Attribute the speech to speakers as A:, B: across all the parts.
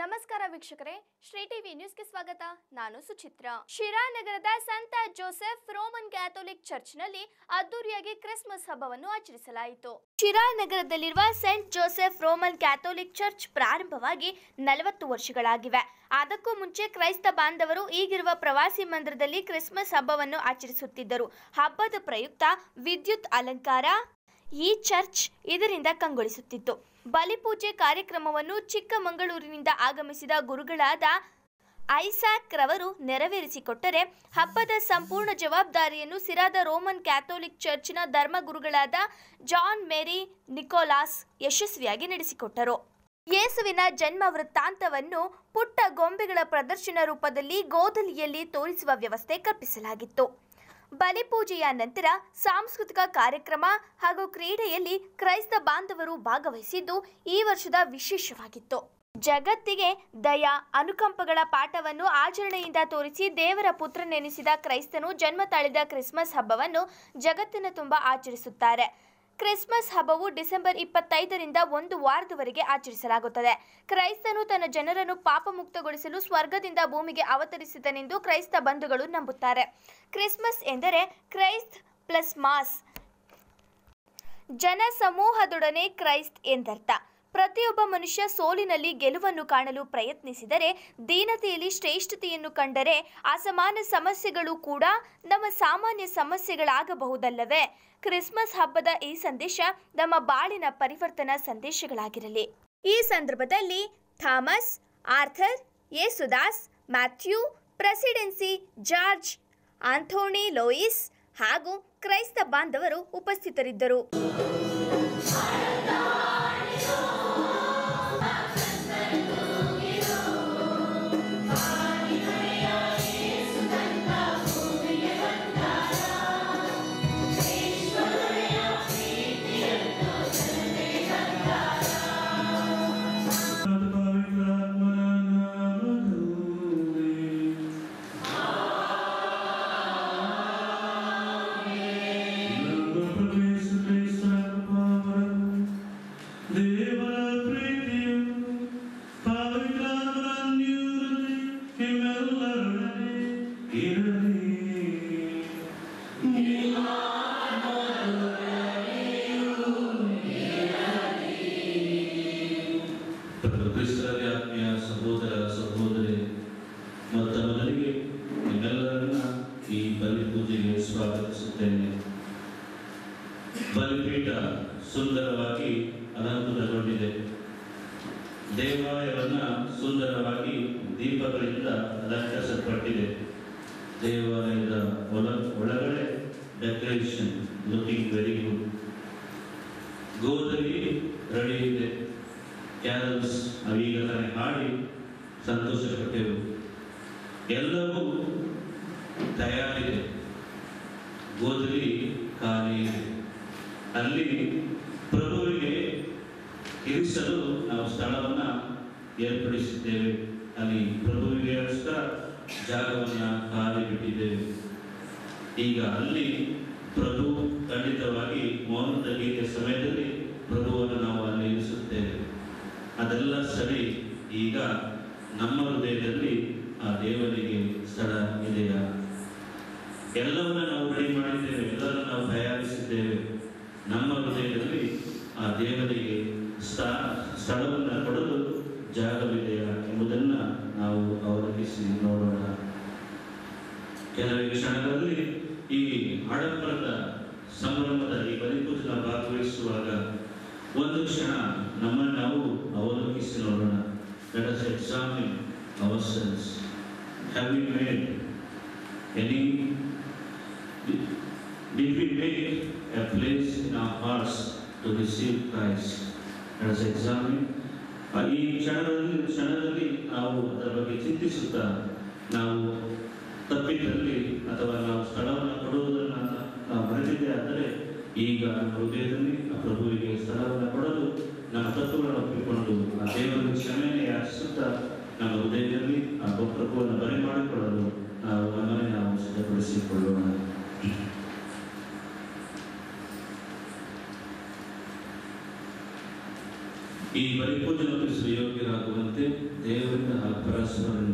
A: ನಮಸ್ಕಾರ ವೀಕ್ಷಕರೇ ಶ್ರೀ ಟಿವಿ ನ್ಯೂಸ್ಗೆ ಸ್ವಾಗತ ನಾನು ಸುಚಿತ್ರ ಶಿರಾ ನಗರದ ಸಂತ ಜೋಸೆಫ್ ರೋಮನ್ ಕ್ಯಾಥೋಲಿಕ್ ಚರ್ಚ್ನಲ್ಲಿ ಅದ್ದೂರಿಯಾಗಿ ಕ್ರಿಸ್ಮಸ್ ಹಬ್ಬವನ್ನು ಆಚರಿಸಲಾಯಿತು ಶಿರಾ ನಗರದಲ್ಲಿರುವ Saint Joseph Roman Catholic church ಪ್ರಾರಂಭವಾಗಿ ನಲವತ್ತು ವರ್ಷಗಳಾಗಿವೆ ಅದಕ್ಕೂ ಮುಂಚೆ ಕ್ರೈಸ್ತ ಬಾಂಧವರು ಈಗಿರುವ ಪ್ರವಾಸಿ ಮಂದಿರದಲ್ಲಿ ಕ್ರಿಸ್ಮಸ್ ಹಬ್ಬವನ್ನು ಆಚರಿಸುತ್ತಿದ್ದರು ಹಬ್ಬದ ಪ್ರಯುಕ್ತ ವಿದ್ಯುತ್ ಅಲಂಕಾರ ಈ ಚರ್ಚ್ ಇದರಿಂದ ಕಂಗೊಳಿಸುತ್ತಿತ್ತು ಬಲಿಪೂಜೆ ಕಾರ್ಯಕ್ರಮವನ್ನು ಚಿಕ್ಕಮಗಳೂರಿನಿಂದ ಆಗಮಿಸಿದ ಗುರುಗಳಾದ ಐಸಾಕ್ ರವರು ನೆರವೇರಿಸಿಕೊಟ್ಟರೆ ಹಬ್ಬದ ಸಂಪೂರ್ಣ ಜವಾಬ್ದಾರಿಯನ್ನು ಸಿರಾದ ರೋಮನ್ ಕ್ಯಾಥೋಲಿಕ್ ಚರ್ಚಿನ ಧರ್ಮಗುರುಗಳಾದ ಜಾನ್ ಮೇರಿ ನಿಕೋಲಾಸ್ ಯಶಸ್ವಿಯಾಗಿ ನಡೆಸಿಕೊಟ್ಟರು ಯೇಸುವಿನ ಜನ್ಮ ವೃತ್ತಾಂತವನ್ನು ಪುಟ್ಟ ಗೊಂಬೆಗಳ ಪ್ರದರ್ಶನ ರೂಪದಲ್ಲಿ ಗೋದಲಿಯಲ್ಲಿ ತೋರಿಸುವ ವ್ಯವಸ್ಥೆ ಕಲ್ಪಿಸಲಾಗಿತ್ತು ಬಲಿಪೂಜೆಯ ನಂತರ ಸಾಂಸ್ಕೃತಿಕ ಕಾರ್ಯಕ್ರಮ ಹಾಗೂ ಕ್ರೀಡೆಯಲ್ಲಿ ಕ್ರೈಸ್ತ ಬಾಂಧವರು ಭಾಗವಹಿಸಿದ್ದು ಈ ವರ್ಷದ ವಿಶೇಷವಾಗಿತ್ತು ಜಗತ್ತಿಗೆ ದಯ ಅನುಕಂಪಗಳ ಪಾಠವನ್ನು ಆಚರಣೆಯಿಂದ ತೋರಿಸಿ ದೇವರ ಪುತ್ರನೆನಿಸಿದ ಕ್ರೈಸ್ತನು ಜನ್ಮ ತಾಳಿದ ಕ್ರಿಸ್ಮಸ್ ಹಬ್ಬವನ್ನು ಜಗತ್ತಿನ ತುಂಬ ಆಚರಿಸುತ್ತಾರೆ ಕ್ರಿಸ್ಮಸ್ ಹಬ್ಬವು ಡಿಸೆಂಬರ್ ಇಪ್ಪತ್ತೈದರಿಂದ ಒಂದು ವಾರದವರೆಗೆ ಆಚರಿಸಲಾಗುತ್ತದೆ ಕ್ರೈಸ್ತನು ತನ್ನ ಜನರನ್ನು ಪಾಪಮುಕ್ತಗೊಳಿಸಲು ಸ್ವರ್ಗದಿಂದ ಭೂಮಿಗೆ ಅವತರಿಸಿದನೆಂದು ಕ್ರೈಸ್ತ ಬಂಧುಗಳು ನಂಬುತ್ತಾರೆ ಕ್ರಿಸ್ಮಸ್ ಎಂದರೆ ಕ್ರೈಸ್ತ್ ಪ್ಲಸ್ ಮಾಸ್ ಜನ ಸಮೂಹದೊಡನೆ ಕ್ರೈಸ್ತ್ ಎಂದರ್ಥ ಪ್ರತಿಯೊಬ್ಬ ಮನುಷ್ಯ ಸೋಲಿನಲ್ಲಿ ಗೆಲುವನ್ನು ಕಾಣಲು ಪ್ರಯತ್ನಿಸಿದರೆ ದೀನತೆಯಲ್ಲಿ ಶ್ರೇಷ್ಠತೆಯನ್ನು ಕಂಡರೆ ಅಸಮಾನ ಸಮಸ್ಯೆಗಳು ಕೂಡ ನಮ್ಮ ಸಾಮಾನ್ಯ ಸಮಸ್ಯೆಗಳಾಗಬಹುದಲ್ಲವೇ ಕ್ರಿಸ್ಮಸ್ ಹಬ್ಬದ ಈ ಸಂದೇಶ ನಮ್ಮ ಬಾಳಿನ ಪರಿವರ್ತನಾ ಸಂದೇಶಗಳಾಗಿರಲಿ ಈ ಸಂದರ್ಭದಲ್ಲಿ Thomas Arthur Yesudas Matthew Presidency George Anthony Lois ಹಾಗೂ ಕ್ರೈಸ್ತ ಬಾಂಧವರು ಉಪಸ್ಥಿತರಿದ್ದರು
B: ಕ್ರಿಸ್ತರಲ್ಲಿ ಆತ್ಮೀಯ ಸಹೋದರ ಸಹೋದರಿ ಮತ್ತು ಮೊದಲಿಗೆ ನಿಮ್ಮೆಲ್ಲರನ್ನ ಈ ಬಲಿ ಪೂಜೆಗೆ ಸ್ವಾಗತಿಸುತ್ತೇನೆ ಬಲಿಪೀಠ ಸುಂದರವಾಗಿ ಅಲಂಕೃತಗೊಂಡಿದೆ ದೇವಾಲಯವನ್ನ ಸುಂದರವಾಗಿ ದೀಪಗಳಿಂದ ಅಲಂಕರಿಸಲ್ಪಟ್ಟಿದೆ ದೇವಾಲಯದ ಒಳ ಒಳಗಡೆ ಡೆಕೋರೇಷನ್ ಲುಕಿಂಗ್ ವೆರಿ ಗುಡ್ ಗೋಧಲಿ ರೆಡಿ ಇದೆ ಕ್ಯಾರಲ್ಸ್ ನಾವೀಗ ತಾನೇ ಹಾಡಿ ಸಂತೋಷಪಟ್ಟೆವು ಎಲ್ಲವೂ ತಯಾರಿದೆ ಗೋಧಲಿ ಖಾಲಿ ಇದೆ ಅಲ್ಲಿ ಪ್ರಭುವಿಗೆ ಇರಿಸಲು ನಾವು ಸ್ಥಳವನ್ನ ಏರ್ಪಡಿಸಿದ್ದೇವೆ ಅಲ್ಲಿ ಪ್ರಭುವಿಗೋಸ್ಕರ ಜಾಗವನ್ನ ಖಾಲಿ ಬಿಟ್ಟಿದ್ದೇವೆ ಈಗ ಅಲ್ಲಿ ಪ್ರಭು ಖಂಡಿತವಾಗಿ ಮೌನದ ಗೀತೆ ಸಮಯದಲ್ಲಿ ಪ್ರಭುವನ್ನು ನಾವು ಅಲ್ಲಿ ಇರಿಸುತ್ತೇವೆ ಅದೆಲ್ಲ ಸರಿ ಈಗ ನಮ್ಮ ಹೃದಯದಲ್ಲಿ ಆ ದೇವರಿಗೆ ಸ್ಥಳ ಇದೆಯಾ ಎಲ್ಲವನ್ನ ನಾವು ರೆಡಿ ಮಾಡಿದ್ದೇವೆ ಎಲ್ಲರನ್ನು ನಾವು ತಯಾರಿಸಿದ್ದೇವೆ ನಮ್ಮ ಹೃದಯದಲ್ಲಿ ಆ ದೇವರಿಗೆ ಸ್ಥಳ ಸ್ಥಳವನ್ನು ಕೊಡಲು ಜಾಗವಿದೆಯಾ ಎಂಬುದನ್ನು ನಾವು ಅವಲಂಬಿಸಿ ನೋಡೋಣ ಕೆಲವೇ ಕ್ಷಣಗಳಲ್ಲಿ ಈ ಆಡಂಬರದ ಸಂಭ್ರಮದ ಈ ಬಲಿಪೂಜನ ಭಾಗವಹಿಸುವಾಗ ಒಂದು ಕ್ಷಣ ನಮ್ಮನ್ನು ನಾವು ಅವಲೋಕಿಸಿ ನೋಡೋಣ let us examine ourselves have we made any did we make a place in our hearts to receive Christ let us examine ಈ ಕ್ಷಣದಲ್ಲಿ ಕ್ಷಣದಲ್ಲಿ ನಾವು ಅದರ ಬಗ್ಗೆ ಚಿಂತಿಸುತ್ತಾ ನಾವು ತಪ್ಪಿದ್ದಲ್ಲಿ ಅಥವಾ ನಾವು ಸ್ಥಳವನ್ನು ಕೊಡುವುದನ್ನು ನಾವು ಮರೆತಿದ್ದೆ ಆದರೆ ಈಗ ನಮ್ಮ ಹೃದಯದಲ್ಲಿ ಆ ಪ್ರಭುವಿಗೆ ಸ್ಥಳವನ್ನು ಕೊಡಲು ನಮ್ಮ ತತ್ವಗಳನ್ನು ಒಪ್ಪಿಕೊಂಡು ಆ ದೇವರ ಕ್ಷಮೆಯನ್ನು ಯಾಚಿಸುತ್ತಾ ನಮ್ಮ ಹೃದಯದಲ್ಲಿ ಆ ಪ್ರಭುವನ್ನು ಬರಿ ಮಾಡಿಕೊಳ್ಳಲು ನಾವು ನಮ್ಮನ್ನೇ ನಾವು ಸಿದ್ಧಪಡಿಸಿಕೊಳ್ಳೋಣ ಈ ಬಲಿಪೂಜೆ ಒಪ್ಪಿಸಲು ಯೋಗ್ಯರಾಗುವಂತೆ ದೇವರಿಂದ ಹಾಗೂ ಪರಸ್ಪರರಿಂದ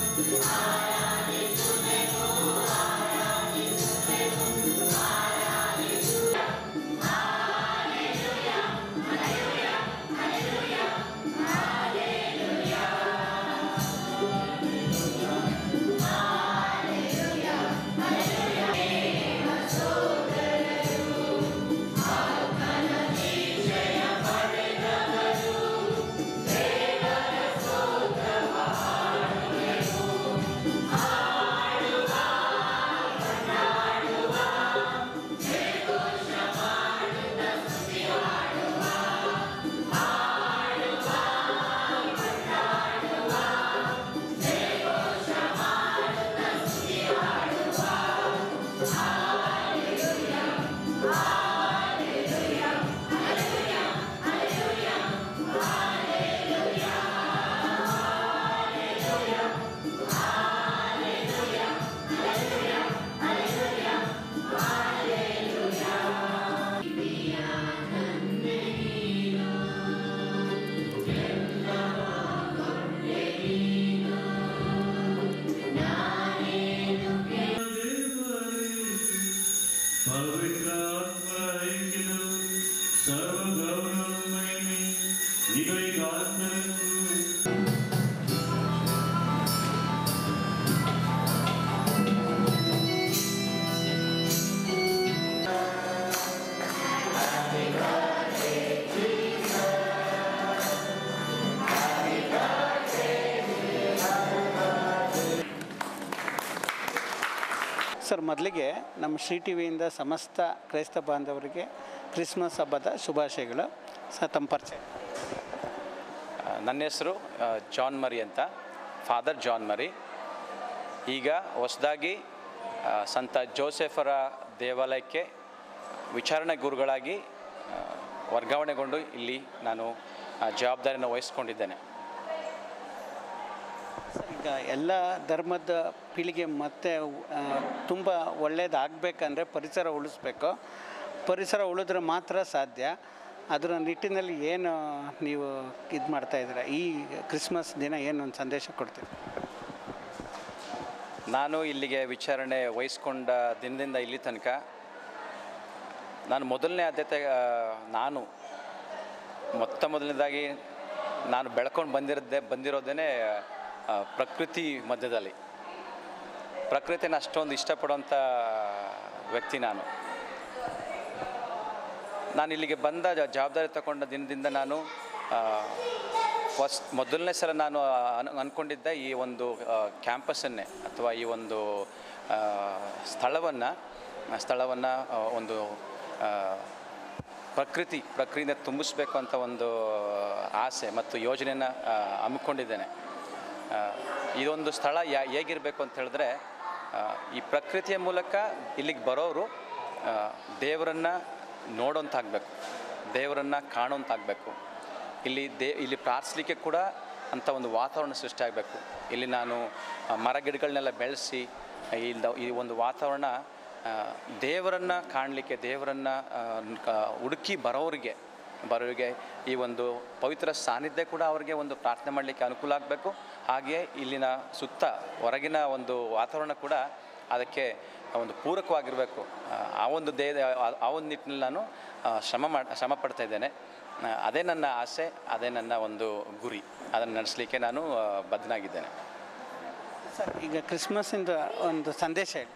C: ಸರ್ ಮೊದಲಿಗೆ ನಮ್ಮ ಶ್ರೀ ಟಿ ವಿಯಿಂದ ಸಮಸ್ತ ಕ್ರೈಸ್ತ ಬಾಂಧವರಿಗೆ ಕ್ರಿಸ್ಮಸ್ ಹಬ್ಬದ ಶುಭಾಶಯಗಳು ಸ ತಮ್ಮ ಪರಿಚಯ
D: ನನ್ನ ಹೆಸರು ಆ, ಜಾನ್ ಮರಿ ಅಂತ ಫಾದರ್ ಜಾನ್ ಮರಿ ಈಗ ಹೊಸದಾಗಿ ಆ, ಸಂತ ಜೋಸೆಫರ ದೇವಾಲಯಕ್ಕೆ ವಿಚಾರಣೆ ಗುರುಗಳಾಗಿ ಆ, ವರ್ಗಾವಣೆಗೊಂಡು ಇಲ್ಲಿ ನಾನು ಆ, ಜವಾಬ್ದಾರಿಯನ್ನು ವಹಿಸ್ಕೊಂಡಿದ್ದೇನೆ
C: ಸರ್, ಈಗ ಎಲ್ಲ ಧರ್ಮದ ಪೀಳಿಗೆ ಮತ್ತೆ ತುಂಬ ಒಳ್ಳೇದಾಗಬೇಕಂದ್ರೆ ಪರಿಸರ ಉಳಿಸ್ಬೇಕು ಪರಿಸರ ಉಳಿದ್ರೆ ಮಾತ್ರ ಸಾಧ್ಯ ಅದರ ನಿಟ್ಟಿನಲ್ಲಿ ಏನು ನೀವು ಇದು ಮಾಡ್ತಾ ಇದ್ದೀರಾ ಈ ಕ್ರಿಸ್ಮಸ್ ದಿನ ಏನು ಒಂದು ಸಂದೇಶ ಕೊಡ್ತೀರಿ
D: ನಾನು ಇಲ್ಲಿಗೆ ವಿಚಾರಣೆ ವಹಿಸ್ಕೊಂಡ ದಿನದಿಂದ ಇಲ್ಲಿ ತನಕ ನಾನು ಮೊದಲನೇ ಆದ್ಯತೆ ಆ, ನಾನು ಮೊತ್ತ ಮೊದಲನೇದಾಗಿ ನಾನು ಬೆಳ್ಕೊಂಡು ಬಂದಿರೋದೇ ಬಂದಿರೋದೇ ಪ್ರಕೃತಿ ಮಧ್ಯದಲ್ಲಿ ಪ್ರಕೃತಿನ ಅಷ್ಟೊಂದು ಇಷ್ಟಪಡುವಂಥ ವ್ಯಕ್ತಿ ನಾನು ನಾನು ಇಲ್ಲಿಗೆ ಬಂದ ಜ- ಜವಾಬ್ದಾರಿ ತಗೊಂಡ ದಿನದಿಂದ ನಾನು ಫಸ್ಟ್ ಮೊದಲನೇ ಸಲ ನಾನು ಅನ್ ಅಂದ್ಕೊಂಡಿದ್ದೆ ಈ ಒಂದು ಕ್ಯಾಂಪಸನ್ನೇ ಅಥವಾ ಈ ಒಂದು ಸ್ಥಳವನ್ನು ಸ್ಥಳವನ್ನು ಒಂದು ಆ, ಪ್ರಕೃತಿ ಪ್ರಕೃತಿಯಿಂದ ತುಂಬಿಸ್ಬೇಕು ಅಂತ ಒಂದು ಆಸೆ ಮತ್ತು ಯೋಜನೆಯನ್ನು ಹಮ್ಮಿಕೊಂಡಿದ್ದೇನೆ ಆ, ಇದೊಂದು ಸ್ಥಳ ಯಾ ಹೇಗಿರಬೇಕು ಅಂತ ಹೇಳಿದ್ರೆ ಆ, ಈ ಪ್ರಕೃತಿಯ ಮೂಲಕ ಇಲ್ಲಿಗೆ ಬರೋರು ಆ, ದೇವರನ್ನು ನೋಡೋಂತಾಗಬೇಕು ದೇವರನ್ನು ಕಾಣೋಂತಾಗಬೇಕು ಇಲ್ಲಿ ದೇ ಇಲ್ಲಿ ಪ್ರಾರ್ಥಿಸ್ಲಿಕ್ಕೆ ಕೂಡ ಅಂಥ ಒಂದು ವಾತಾವರಣ ಸೃಷ್ಟಿಯಾಗಬೇಕು ಇಲ್ಲಿ ನಾನು ಆ, ಮರ ಗಿಡಗಳನ್ನೆಲ್ಲ ಬೆಳೆಸಿ ಇಲ್ದ ಈ ಒಂದು ವಾತಾವರಣ ದೇವರನ್ನು ಕಾಣಲಿಕ್ಕೆ ದೇವರನ್ನು ಹುಡುಕಿ ಬರೋರಿಗೆ ಬರೋರಿಗೆ ಈ ಒಂದು ಪವಿತ್ರ ಸಾನ್ನಿಧ್ಯ ಕೂಡ ಅವರಿಗೆ ಒಂದು ಪ್ರಾರ್ಥನೆ ಮಾಡಲಿಕ್ಕೆ ಅನುಕೂಲ ಆಗಬೇಕು ಹಾಗೆಯೇ ಇಲ್ಲಿನ ಸುತ್ತ ಹೊರಗಿನ ಒಂದು ವಾತಾವರಣ ಕೂಡ ಅದಕ್ಕೆ ಒಂದು ಪೂರಕವಾಗಿರಬೇಕು ಆ ಒಂದು ದೇ ಆ- ಆ ಒಂದು ನಿಟ್ಟಿನಲ್ಲಿ ನಾನು ಆ, ಶ್ರಮ ಮಾಡಿ ಶ್ರಮ ಪಡ್ತಾ ಇದ್ದೇನೆ ಆ, ಅದೇ ನನ್ನ ಆಸೆ ಅದೇ ನನ್ನ ಒಂದು ಗುರಿ ಅದನ್ನು ನಡೆಸಲಿಕ್ಕೆ ನಾನು ಆ, ಬದ್ಧನಾಗಿದ್ದೇನೆ
C: ಸರ್ ಈಗ ಕ್ರಿಸ್ಮಸ್ಸಿಂದ ಒಂದು ಸಂದೇಶ ಹೇಳಿ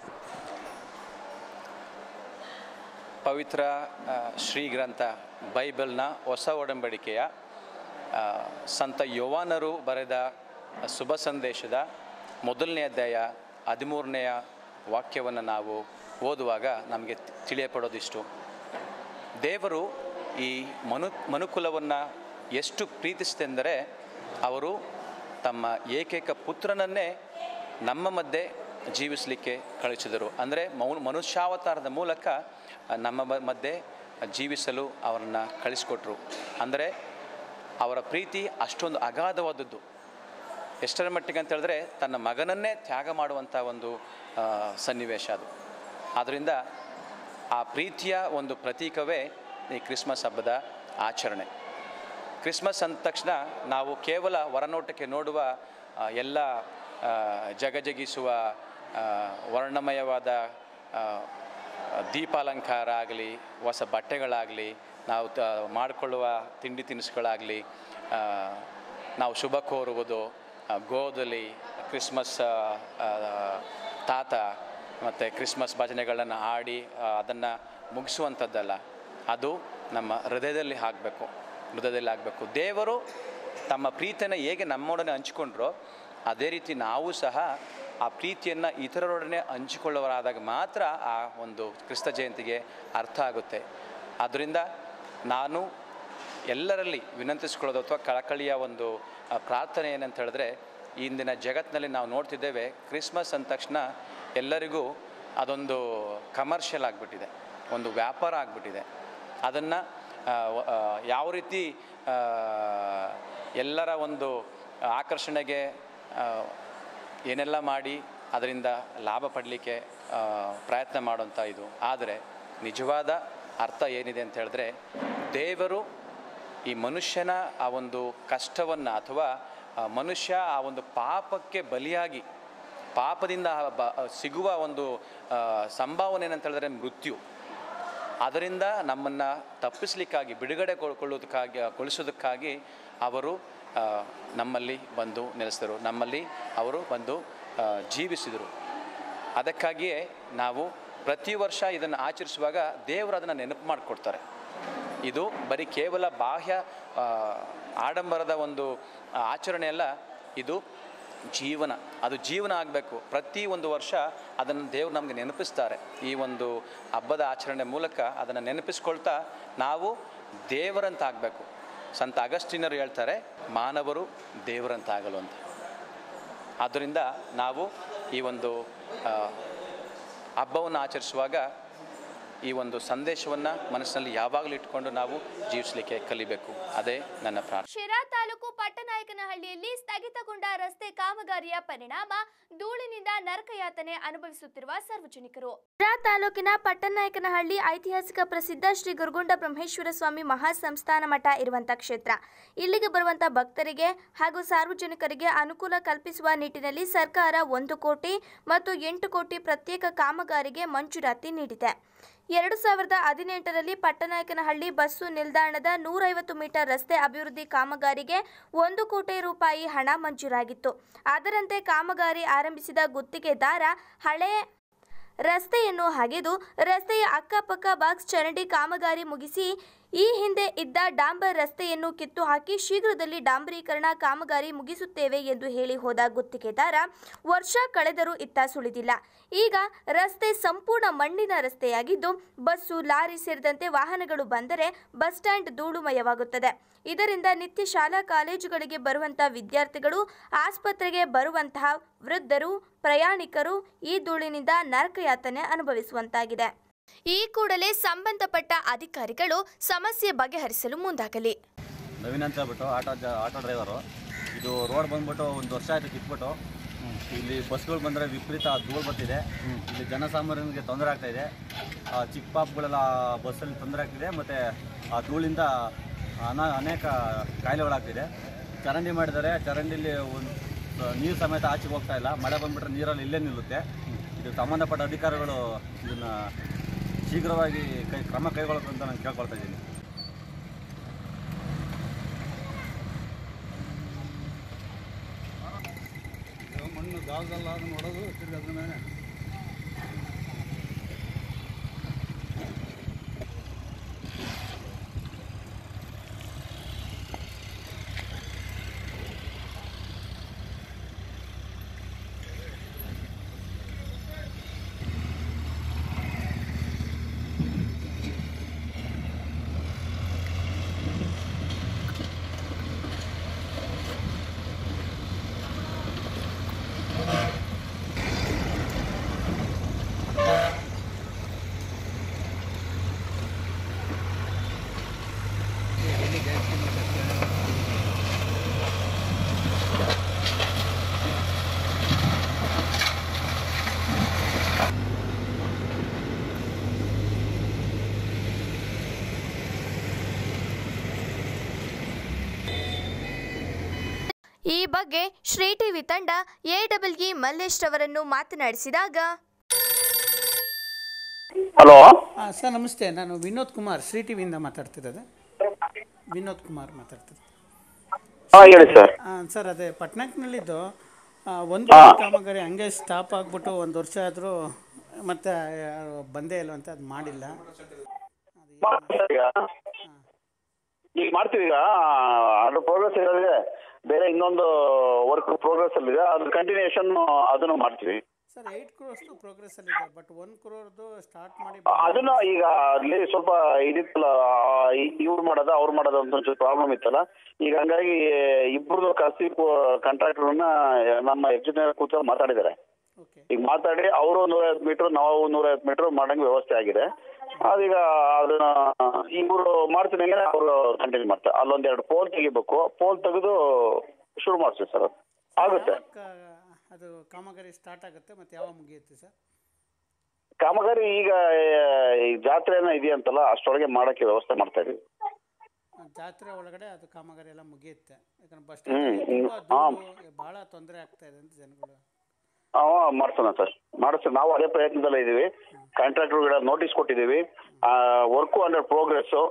D: ಪವಿತ್ರ ಆ, ಶ್ರೀ ಗ್ರಂಥ ಬೈಬಲ್ನ ಹೊಸ ಒಡಂಬಡಿಕೆಯ ಆ, ಸಂತ ಯೋವಾನರು ಬರೆದ ಶುಭ ಸಂದೇಶದ ಮೊದಲನೇ ಅಧ್ಯಾಯ ಹದಿಮೂರನೆಯ ವಾಕ್ಯವನ್ನು ನಾವು ಓದುವಾಗ ನಮಗೆ ತಿಳಿಯಪಡೋದಿಷ್ಟು ದೇವರು ಈ ಮನು ಮನುಕುಲವನ್ನು ಎಷ್ಟು ಪ್ರೀತಿಸಿತೆಂದರೆ ಅವರು ತಮ್ಮ ಏಕೈಕ ಪುತ್ರನನ್ನೇ ನಮ್ಮ ಮಧ್ಯೆ ಜೀವಿಸಲಿಕ್ಕೆ ಕಳಿಸಿದರು ಅಂದರೆ ಮೌ ಮನುಷ್ಯಾವತಾರದ ಮೂಲಕ ನಮ್ಮ ಮ- ಮಧ್ಯೆ ಜೀವಿಸಲು ಅವರನ್ನು ಕಳಿಸ್ಕೊಟ್ರು ಅಂದರೆ ಅವರ ಪ್ರೀತಿ ಅಷ್ಟೊಂದು ಅಗಾಧವಾದದ್ದು ಎಷ್ಟರ ಮಟ್ಟಿಗೆ ಅಂತ ಹೇಳಿದ್ರೆ ತನ್ನ ಮಗನನ್ನೇ ತ್ಯಾಗ ಮಾಡುವಂಥ ಒಂದು ಆ, ಸನ್ನಿವೇಶ ಅದು ಆದ್ದರಿಂದ ಆ ಪ್ರೀತಿಯ ಒಂದು ಪ್ರತೀಕವೇ ಈ ಕ್ರಿಸ್ಮಸ್ ಹಬ್ಬದ ಆಚರಣೆ ಕ್ರಿಸ್ಮಸ್ ಅಂದ ತಕ್ಷಣ ನಾವು ಕೇವಲ ಹೊರನೋಟಕ್ಕೆ ನೋಡುವ ಆ, ಎಲ್ಲ ಆ, ಜಗಜಗಿಸುವ ಆ, ವರ್ಣಮಯವಾದ ಆ, ದೀಪಾಲಂಕಾರ ಆಗಲಿ ಹೊಸ ಬಟ್ಟೆಗಳಾಗಲಿ ನಾವು ತ ಮಾಡಿಕೊಳ್ಳುವ ತಿಂಡಿ ತಿನಿಸುಗಳಾಗಲಿ ಆ, ನಾವು ಶುಭ ಕೋರುವುದು ಆ, ಗೋಧಲಿ ಕ್ರಿಸ್ಮಸ್ ಆ, ಆ, ತಾತ ಮತ್ತು ಕ್ರಿಸ್ಮಸ್ ಭಜನೆಗಳನ್ನು ಹಾಡಿ ಅದನ್ನು ಮುಗಿಸುವಂಥದ್ದಲ್ಲ ಅದು ನಮ್ಮ ಹೃದಯದಲ್ಲಿ ಆಗಬೇಕು ಹೃದಯದಲ್ಲಿ ಆಗಬೇಕು ದೇವರು ತಮ್ಮ ಪ್ರೀತಿಯನ್ನು ಹೇಗೆ ನಮ್ಮೊಡನೆ ಹಂಚಿಕೊಂಡ್ರೋ ಅದೇ ರೀತಿ ನಾವು ಸಹ ಆ ಪ್ರೀತಿಯನ್ನು ಇತರರೊಡನೆ ಹಂಚಿಕೊಳ್ಳುವರಾದಾಗ ಮಾತ್ರ ಆ ಒಂದು ಕ್ರಿಸ್ತ ಜಯಂತಿಗೆ ಅರ್ಥ ಆಗುತ್ತೆ ಆದ್ದರಿಂದ ನಾನು ಎಲ್ಲರಲ್ಲಿ ವಿನಂತಿಸ್ಕೊಳ್ಳೋದು ಅಥವಾ ಕಳಕಳಿಯ ಒಂದು ಆ, ಪ್ರಾರ್ಥನೆ ಏನಂತ ಹೇಳಿದ್ರೆ ಇಂದಿನ ಜಗತ್ತಿನಲ್ಲಿ ನಾವು ನೋಡ್ತಿದ್ದೇವೆ ಕ್ರಿಸ್ಮಸ್ ಅಂದ ತಕ್ಷಣ ಎಲ್ಲರಿಗೂ ಅದೊಂದು ಕಮರ್ಷಿಯಲ್ ಆಗಿಬಿಟ್ಟಿದೆ ಒಂದು ವ್ಯಾಪಾರ ಆಗಿಬಿಟ್ಟಿದೆ ಅದನ್ನು ಯಾವ ರೀತಿ ಆ, ಎಲ್ಲರ ಒಂದು ಆಕರ್ಷಣೆಗೆ ಆ, ಏನೆಲ್ಲ ಮಾಡಿ ಅದರಿಂದ ಲಾಭ ಪಡಲಿಕ್ಕೆ ಆ, ಪ್ರಯತ್ನ ಮಾಡುವಂಥ ಇದು ಆದರೆ ನಿಜವಾದ ಅರ್ಥ ಏನಿದೆ ಅಂತ ಹೇಳಿದ್ರೆ ದೇವರು ಈ ಮನುಷ್ಯನ ಆ ಒಂದು ಕಷ್ಟವನ್ನು ಅಥವಾ ಆ ಮನುಷ್ಯ ಆ ಒಂದು ಪಾಪಕ್ಕೆ ಬಲಿಯಾಗಿ ಪಾಪದಿಂದ ಆ ಬ- ಸಿಗುವ ಒಂದು ಆ, ಸಂಭಾವನೆ ಏನಂತ ಹೇಳಿದ್ರೆ ಮೃತ್ಯು ಅದರಿಂದ ನಮ್ಮನ್ನು ತಪ್ಪಿಸಲಿಕ್ಕಾಗಿ ಬಿಡುಗಡೆ ಕೊಳ್ಳೋದಕ್ಕಾಗಿ ಗೊಳಿಸೋದಕ್ಕಾಗಿ ಅವರು ಆ, ನಮ್ಮಲ್ಲಿ ಬಂದು ನೆಲೆಸಿದರು ನಮ್ಮಲ್ಲಿ ಅವರು ಬಂದು ಆ, ಜೀವಿಸಿದರು ಅದಕ್ಕಾಗಿಯೇ ನಾವು ಪ್ರತಿ ವರ್ಷ ಇದನ್ನು ಆಚರಿಸುವಾಗ ದೇವರು ಅದನ್ನು ನೆನಪು ಮಾಡಿಕೊಡ್ತಾರೆ ಇದು ಬರೀ ಕೇವಲ ಬಾಹ್ಯ ಆ, ಆಡಂಬರದ ಒಂದು ಆ, ಆಚರಣೆ ಅಲ್ಲ ಇದು ಜೀವನ ಅದು ಜೀವನ ಆಗಬೇಕು ಪ್ರತಿ ಒಂದು ವರ್ಷ ಅದನ್ನು ದೇವರು ನಮಗೆ ನೆನಪಿಸ್ತಾರೆ ಈ ಒಂದು ಹಬ್ಬದ ಆಚರಣೆ ಮೂಲಕ ಅದನ್ನು ನೆನಪಿಸ್ಕೊಳ್ತಾ ನಾವು ದೇವರಂತ ಆಗಬೇಕು ಸಂತ ಅಗಸ್ಟಿನರು ಹೇಳ್ತಾರೆ ಮಾನವರು ದೇವರಂತ ಆಗಲು ಅಂತ ಆದ್ದರಿಂದ ನಾವು ಈ ಒಂದು ಆ, ಹಬ್ಬವನ್ನು ಆಚರಿಸುವಾಗ ಈ ಒಂದು ಸಂದೇಶವನ್ನು ಮನಸ್ಸಿನಲ್ಲಿ ಯಾವಾಗಲೂ ಇಟ್ಕೊಂಡು ನಾವು ಜೀವಿಸಲಿಕ್ಕೆ ಕಲಿಬೇಕು ಅದೇ ನನ್ನ ಪ್ರಾರ್ಥನೆ
A: ಶಿರಾ ತಾಲೂಕು ಪಟ್ಟನಾಯಕನಹಳ್ಳಿಯಲ್ಲಿ ಸ್ಥಗಿತಗೊಂಡ ರಸ್ತೆ ಕಾಮಗಾರಿಯ ಪರಿಣಾಮ ಧೂಳಿನಿಂದ ನರಕಯಾತನೆ ಅನುಭವಿಸುತ್ತಿರುವ ಸಾರ್ವಜನಿಕರು ಶಿರಾ ತಾಲೂಕಿನ ಪಟ್ಟನಾಯಕನಹಳ್ಳಿ ಐತಿಹಾಸಿಕ ಪ್ರಸಿದ್ಧ ಶ್ರೀ ಗುರುಗೊಂಡ ಬ್ರಹ್ಮೇಶ್ವರ ಸ್ವಾಮಿ ಮಹಾಸಂಸ್ಥಾನ ಮಠ ಇರುವಂತ ಕ್ಷೇತ್ರ ಇಲ್ಲಿಗೆ ಬರುವಂತ ಭಕ್ತರಿಗೆ ಹಾಗೂ ಸಾರ್ವಜನಿಕರಿಗೆ ಅನುಕೂಲ ಕಲ್ಪಿಸುವ ನಿಟ್ಟಿನಲ್ಲಿ ಸರ್ಕಾರ ಒಂದು ಕೋಟಿ ಮತ್ತು ಎಂಟು ಕೋಟಿ ಪ್ರತ್ಯೇಕ ಕಾಮಗಾರಿಗೆ ಮಂಜೂರಾತಿ ನೀಡಿದೆ ಎರಡು ಸಾವಿರದ ಹದಿನೆಂಟರಲ್ಲಿ ಪಟ್ಟನಾಯಕನಹಳ್ಳಿ ಬಸ್ಸು ನಿಲ್ದಾಣದ ನೂರೈವತ್ತು ಮೀಟರ್ ರಸ್ತೆ ಅಭಿವೃದ್ಧಿ ಕಾಮಗಾರಿಗೆ ಒಂದು ಕೋಟಿ ರೂಪಾಯಿ ಹಣ ಮಂಜೂರಾಗಿತ್ತು ಅದರಂತೆ ಕಾಮಗಾರಿ ಆರಂಭಿಸಿದ ಗುತ್ತಿಗೆದಾರ ಹಳೆ ರಸ್ತೆಯನ್ನು ಹಗೆದು ರಸ್ತೆಯ ಅಕ್ಕಪಕ್ಕ ಬಾಕ್ಸ್ ಚರಂಡಿ ಕಾಮಗಾರಿ ಮುಗಿಸಿ ಈ ಹಿಂದೆ ಇದ್ದ ಡಾಂಬರ್ ರಸ್ತೆಯನ್ನು ಕಿತ್ತು ಹಾಕಿ ಶೀಘ್ರದಲ್ಲಿ ಡಾಂಬರೀಕರಣ ಕಾಮಗಾರಿ ಮುಗಿಸುತ್ತೇವೆ ಎಂದು ಹೇಳಿ ಹೋದ ಗುತ್ತಿಗೆದಾರ ವರ್ಷ ಕಳೆದರೂ ಇತ್ತ ಸುಳಿದಿಲ್ಲ ಈಗ ರಸ್ತೆ ಸಂಪೂರ್ಣ ಮಣ್ಣಿನ ರಸ್ತೆಯಾಗಿದ್ದು ಬಸ್ಸು ಲಾರಿ ಸೇರಿದಂತೆ ವಾಹನಗಳು ಬಂದರೆ ಬಸ್ ಸ್ಟ್ಯಾಂಡ್ ಧೂಳುಮಯವಾಗುತ್ತದೆ ಇದರಿಂದ ನಿತ್ಯ ಶಾಲಾ ಕಾಲೇಜುಗಳಿಗೆ ಬರುವಂತಹ ವಿದ್ಯಾರ್ಥಿಗಳು ಆಸ್ಪತ್ರೆಗೆ ಬರುವಂತಹ ವೃದ್ಧರು ಪ್ರಯಾಣಿಕರು ಈ ಧೂಳಿನಿಂದ ನರಕಯಾತನೆ ಅನುಭವಿಸುವಂತಾಗಿದೆ ಈ ಕೂಡಲೇ ಸಂಬಂಧಪಟ್ಟ ಅಧಿಕಾರಿಗಳು ಸಮಸ್ಯೆ ಬಗೆಹರಿಸಲು ಮುಂದಾಗಲಿ
E: ನವೀನ್ ಅಂತ ಹೇಳ್ಬಿಟ್ಟು ಆಟೋ ಜ ಆಟೋ ಡ್ರೈವರು ಇದು ರೋಡ್ ಬಂದ್ಬಿಟ್ಟು ಒಂದು ವರ್ಷ ಆಯ್ತು ಕಿತ್ಬಿಟ್ಟು ಇಲ್ಲಿ ಬಸ್ಗಳು ಬಂದರೆ ವಿಪರೀತ ಧೂಳು ಬರ್ತಿದೆ ಇಲ್ಲಿ ಜನಸಾಮಾನ್ಯರಿಗೆ ತೊಂದರೆ ಆಗ್ತಾ ಇದೆ ಆ ಚಿಕ್ಕ ಪಾಪಗಳೆಲ್ಲ ಬಸ್ಸಲ್ಲಿ ತೊಂದರೆ ಆಗ್ತಿದೆ ಮತ್ತು ಆ ಧೂಳಿಂದ ಅನ ಅನೇಕ ಕಾಯಿಲೆಗಳಾಗ್ತಿದೆ ಚರಂಡಿ ಮಾಡಿದ್ದಾರೆ ಚರಂಡಿಲಿ ಒಂದು ನೀರು ಸಮೇತ ಆಚೆಗೆ ಹೋಗ್ತಾ ಇಲ್ಲ ಮಳೆ ಬಂದ್ಬಿಟ್ರೆ ನೀರಲ್ಲಿ ಇಲ್ಲೇ ನಿಲ್ಲುತ್ತೆ ಇದು ಸಂಬಂಧಪಟ್ಟ ಅಧಿಕಾರಿಗಳು ಇದನ್ನು ಶೀಘ್ರವಾಗಿ ಕೈ ಕ್ರಮ ಕೈಗೊಳ್ಳಬೇಕು ಅಂತ ನಾನು ಕೇಳ್ಕೊಳ್ತಾ ಇದ್ದೀನಿ ಮಣ್ಣು ಗಾಳದಲ್ಲ ಅದನ್ನ ಹೊಡೆದು ತಿರ್ಗಿ ಅದ್ರ ಮೇಲೆ
A: ಈ ಬಗ್ಗೆ ಶ್ರೀ ಟಿವಿ ತಂಡ ಎ ಡಬಲ್ ಇ ಮಲ್ಲೇಶ್ ರವರನ್ನು ಮಾತನಾಡಿಸಿದಾಗ
F: ಹಲೋ
C: ಹಾಂ ಸರ್ ನಮಸ್ತೆ ನಾನು ವಿನೋದ್ ಕುಮಾರ್ ಶ್ರೀ ಟಿ ವಿಯಿಂದ ಮಾತಾಡ್ತಿರೋದು ವಿನೋದ್ ಕುಮಾರ್ ಮಾತಾಡ್ತಿರೋದು
F: ಹಾಂ ಹೇಳಿ ಸರ್
C: ಹಾಂ ಸರ್ ಅದೇ ಪಟ್ನಾಕ್ನಲ್ಲಿದ್ದು ಆ, ಒಂದು ಕಾಮಗಾರಿ ಹಂಗೆ ಸ್ಟಾಪ್ ಆಗಿಬಿಟ್ಟು ಒಂದು ವರ್ಷ ಆದರೂ ಮತ್ತೆ ಯಾರು ಬಂದೇ ಇಲ್ಲ ಅಂತ ಅದು ಮಾಡಿಲ್ಲ
F: ಈಗ ಈಗ ಮಾಡ್ತೀವಿ ಈಗ ಅದು ಪ್ರೋಗ್ರೆಸ್ ಇರೋದಿದೆ ಬೇರೆ ಇನ್ನೊಂದು ವರ್ಕ್ ಪ್ರೋಗ್ರೆಸ್ ಅಲ್ಲಿದೆ ಅದು ಕಂಟಿನ್ಯೂಷನ್ ಅದನ್ನು ಮಾಡ್ತೀವಿ
C: ಸರ್ ಏಯ್ಟ್ ಕ್ರೋರ್ಸ್ದು ಪ್ರೋಗ್ರೆಸ್ಸಲ್ಲಿದೆ ಬಟ್ ಒನ್ ಕ್ರೋರ್ದು ಸ್ಟಾರ್ಟ್ ಮಾಡಿ
F: ಅದನ್ನು ಈಗ ಅಲ್ಲಿ ಸ್ವಲ್ಪ ಇದಿತ್ತಲ್ಲ ಇವ್ರು ಮಾಡೋದ ಅವ್ರು ಮಾಡೋದ ಅಂತ ಒಂಚೂರು ಪ್ರಾಬ್ಲಮ್ ಇತ್ತಲ್ಲ ಈಗ ಹಂಗಾಗಿ ಇಬ್ಬರದು ಕಸಿ ಕಾಂಟ್ರಾಕ್ಟರ್ನ ನಮ್ಮ ಎಂಜಿನಿಯರ್ ಕೂತು ಮಾತಾಡಿದ್ದಾರೆ
C: ಓಕೆ
F: ಈಗ ಮಾತಾಡಿ ಅವರು ನೂರೈವತ್ತು ಮೀಟ್ರ್ ನಾವು ನೂರೈವತ್ತು ಮೀಟ್ರ್ ಮಾಡಂಗೆ ವ್ಯವಸ್ಥೆ ಆಗಿದೆ ಅದೀಗ ಅದನ್ನ ಇವರು ಮಾಡ್ತೀನಿ ಅಂದ್ರೆ ಅವರು ಕಂಟಿನ್ಯೂ ಮಾಡ್ತಾರೆ ಅಲ್ಲೊಂದೆರಡು ಪೋಲ್ ತೆಗಿಬೇಕು ಪೋಲ್ ತೆಗೆದು ಶುರು ಮಾಡ್ತೀವಿ ಸರ್ ಅದು ಆಗುತ್ತೆ
C: ಯಾವಾಗ ಅದು ಕಾಮಗಾರಿ ಸ್ಟಾರ್ಟ್ ಆಗುತ್ತೆ ಮತ್ತು ಯಾವಾಗ ಮುಗಿಯುತ್ತೆ ಸರ್
F: ಕಾಮಗಾರಿ ಈಗ ಈ ಜಾತ್ರೆ ಏನೋ ಇದೆಯಂತಲ್ಲ ಅಷ್ಟರೊಳಗೆ ಮಾಡಕ್ಕೆ ವ್ಯವಸ್ಥೆ ಮಾಡ್ತಾ ಇದೀವಿ
C: ಆ, ಜಾತ್ರೆ ಒಳಗಡೆ ಅದು ಕಾಮಗಾರಿ ಎಲ್ಲ ಮುಗಿಯುತ್ತೆ ಯಾಕಂದ್ರೆ ಬಸ್
F: ಹ್ಮ್,
C: ಸ್ಟ್ಯಾಂಡ್
F: ಹ್ಮ್.
C: ತುಂಬ ಭಾಳ ತೊಂದರೆ ಆಗ್ತಾ ಇದೆ ಅಂತ ಜನಗಳು
F: ಹಾಂ ಮಾಡ್ಸೋಣ ಸರ್ ಮಾಡಿಸ್ತೀವಿ ನಾವು ಅದೇ ಪ್ರಯತ್ನದಲ್ಲೇ ಇದ್ದೀವಿ ಕಾಂಟ್ರಾಕ್ಟರ್ಗಳ ನೋಟಿಸ್ ಕೊಟ್ಟಿದ್ದೀವಿ ವರ್ಕು ಅಂಡರ್ ಪ್ರೋಗ್ರೆಸ್ಸು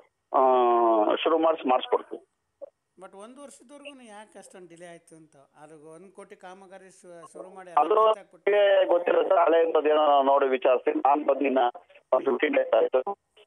F: ಶುರು ಮಾಡಿಸಿ ಮಾಡಿಸ್ಕೊಡ್ತೀವಿ
C: ಬಟ್ ಒಂದು ವರ್ಷದವರೆಗೂ ಯಾಕೆ ಅಷ್ಟೊಂದು ಡಿಲೇ ಆಯಿತು ಅಂತ ಅದು ಒಂದು ಕೋಟಿ ಕಾಮಗಾರಿ ಶು- ಶುರು ಮಾಡಿ
F: ಅದ್ರ
C: ಎಲ್ಲ ಕಿತ್ತಾಕ್ಬಿಟ್ಟು
F: ಬಗ್ಗೆ ಗೊತ್ತಿಲ್ಲ ಸರ್ ಹಳೆ ಏನೋ ನೋಡಿ ವಿಚಾರಿಸಿ ನಾನು ಬಂದಿನ ಒಂದು ಫಿಫ್ಟೀನ್ ಡೇಸ್ ಆಯಿತು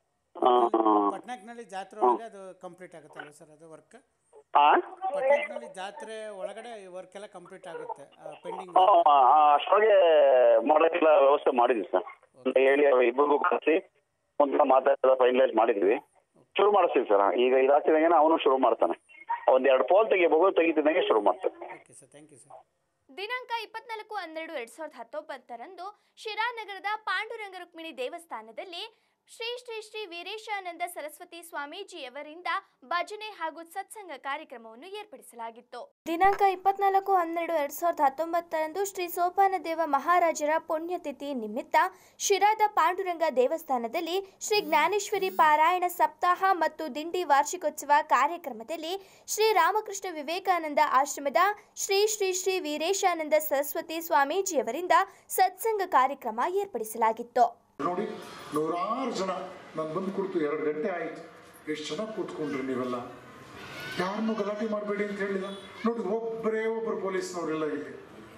C: ಪಟ್ನಾಕ್ನಲ್ಲಿ ಜಾತ್ರೆ ಒಳಗೆ ಅದು ಕಂಪ್ಲೀಟ್ ಆಗುತ್ತಲ್ಲ ಸರ್ ಅದು ವರ್ಕ್
F: ಹಾಂ
C: ಪಟ್ನಾಕ್ನಲ್ಲಿ ಜಾತ್ರೆ ಒಳಗಡೆ ವರ್ಕ್ ಎಲ್ಲ ಕಂಪ್ಲೀಟ್ ಆಗುತ್ತೆ ಪೆಂಡಿಂಗ್
F: ಅಷ್ಟೊಳಗೆ ಮಾಡೋಕ್ಕೆಲ್ಲ ವ್ಯವಸ್ಥೆ ಮಾಡಿದ್ವಿ ಸರ್ ಅಂತ ಹೇಳಿ ಅವ್ರು ಇಬ್ಬರಿಗೂ ಕಳಿಸಿ ಒಂದು ಮಾತಾಡ್ತಾ ಫೈನಲೈಸ್ ಮಾಡಿದ್ವಿ ಶುರು ಮಾಡಿಸ್ತೀವಿ ಸರ್ ಈಗ ಇದಾಗ್ತಿದಂಗೆ ಅವನು ಶುರು ಮಾಡ್ತಾನೆ ಒಂದೆರಡು ಪೋಲ್ ತೆಗಿಬೇಕು ತೆಗಿತಿದ್ದಂಗೆ ಶುರು ಮಾಡ್ತಾನೆ
C: okay sir thank you sir
A: ದಿನಾಂಕ ಇಪ್ಪತ್ನಾಲ್ಕು ಹನ್ನೆರಡು ಎರಡ್ ಸಾವಿರದ ಹತ್ತೊಂಬತ್ತರಂದು ಶಿರಾನಗರದ ಪಾಂಡುರಂಗ ರುಕ್ಮಿಣಿ ದೇವಸ್ಥಾನದಲ್ಲಿ ಶ್ರೀ ಶ್ರೀ ಶ್ರೀ ವೀರೇಶಾನಂದ ಸರಸ್ವತಿ ಸ್ವಾಮೀಜಿಯವರಿಂದ ಭಜನೆ ಹಾಗೂ ಸತ್ಸಂಗ ಕಾರ್ಯಕ್ರಮವನ್ನು ಏರ್ಪಡಿಸಲಾಗಿತ್ತು ದಿನಾಂಕ ಇಪ್ಪತ್ನಾಲ್ಕು ಹನ್ನೆರಡು ಎರಡ್ ಸಾವಿರದ ಹತ್ತೊಂಬತ್ತರಂದು ಶ್ರೀ ಸೋಪಾನ ದೇವ ಮಹಾರಾಜರ ಪುಣ್ಯತಿಥಿ ನಿಮಿತ್ತ ಶಿರಾದ ಪಾಂಡುರಂಗ ದೇವಸ್ಥಾನದಲ್ಲಿ ಶ್ರೀ ಜ್ಞಾನೇಶ್ವರಿ ಪಾರಾಯಣ ಸಪ್ತಾಹ ಮತ್ತು ದಿಂಡಿ ವಾರ್ಷಿಕೋತ್ಸವ ಕಾರ್ಯಕ್ರಮದಲ್ಲಿ ಶ್ರೀ ರಾಮಕೃಷ್ಣ ವಿವೇಕಾನಂದ ಆಶ್ರಮದ ಶ್ರೀ ಶ್ರೀ ಶ್ರೀ ವೀರೇಶಾನಂದ ಸರಸ್ವತಿ ಸ್ವಾಮೀಜಿಯವರಿಂದ ಸತ್ಸಂಗ ಕಾರ್ಯಕ್ರಮ ಏರ್ಪಡಿಸಲಾಗಿತ್ತು
G: ನೋಡಿ ನೂರಾರು ಜನ ನಾನು ಬಂದು ಕುಳಿತು ಎರಡು ಗಂಟೆ ಆಯಿತು ಎಷ್ಟು ಚೆನ್ನಾಗಿ ಕೂತ್ಕೊಂಡ್ರಿ ನೀವೆಲ್ಲ ಯಾರನ್ನೂ ಗಲಾಟೆ ಮಾಡಬೇಡಿ ಅಂತ ಹೇಳಿದ ನೋಡಿ ಒಬ್ಬರೇ ಒಬ್ಬರು ಪೊಲೀಸ್ನವರೆಲ್ಲ ಇಲ್ಲಿ